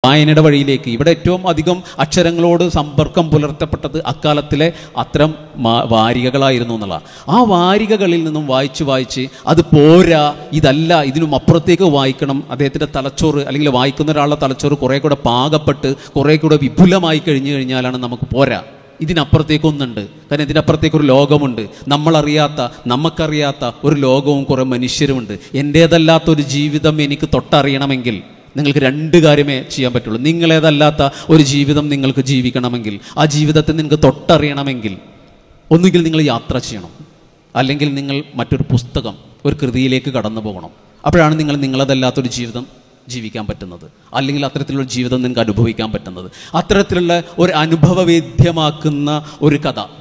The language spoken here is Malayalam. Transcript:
വായനയുടെ വഴിയിലേക്ക് ഇവിടെ ഏറ്റവും അധികം അക്ഷരങ്ങളോട് സമ്പർക്കം പുലർത്തപ്പെട്ടത് അക്കാലത്തിലെ അത്തരം മാ- വാരികകളായിരുന്നു എന്നുള്ള ആ വാരികകളിൽ നിന്നും വായിച്ച് വായിച്ച് അത് പോരാ ഇതല്ല ഇതിനും അപ്പുറത്തേക്ക് വായിക്കണം അദ്ദേഹത്തിൻ്റെ തലച്ചോറ് അല്ലെങ്കിൽ വായിക്കുന്ന ഒരാളുടെ തലച്ചോറ് കുറേ കൂടെ പാകപ്പെട്ട് കുറേ കൂടെ വിപുലമായി കഴിഞ്ഞു കഴിഞ്ഞാലാണ് നമുക്ക് പോരാ ഇതിനപ്പുറത്തേക്കൊന്നുണ്ട് കാരണം ഇതിനപ്പുറത്തേക്ക് ഒരു ലോകമുണ്ട് നമ്മളറിയാത്ത നമുക്കറിയാത്ത ഒരു ലോകവും കുറേ മനുഷ്യരുമുണ്ട് എൻ്റേതല്ലാത്ത ഒരു ജീവിതം എനിക്ക് തൊട്ടറിയണമെങ്കിൽ നിങ്ങൾക്ക് രണ്ട് കാര്യമേ ചെയ്യാൻ പറ്റുള്ളൂ നിങ്ങളേതല്ലാത്ത ഒരു ജീവിതം നിങ്ങൾക്ക് ജീവിക്കണമെങ്കിൽ ആ ജീവിതത്തെ നിങ്ങൾക്ക് തൊട്ടറിയണമെങ്കിൽ ഒന്നുകിൽ നിങ്ങൾ യാത്ര ചെയ്യണം അല്ലെങ്കിൽ നിങ്ങൾ മറ്റൊരു പുസ്തകം ഒരു കൃതിയിലേക്ക് കടന്നു പോകണം അപ്പോഴാണ് നിങ്ങൾ നിങ്ങളതല്ലാത്തൊരു ജീവിതം ജീവിക്കാൻ പറ്റുന്നത് അല്ലെങ്കിൽ അത്തരത്തിലുള്ള ജീവിതം നിങ്ങൾക്ക് അനുഭവിക്കാൻ പറ്റുന്നത് അത്തരത്തിലുള്ള ഒരു അനുഭവവേദ്യമാക്കുന്ന ഒരു കഥ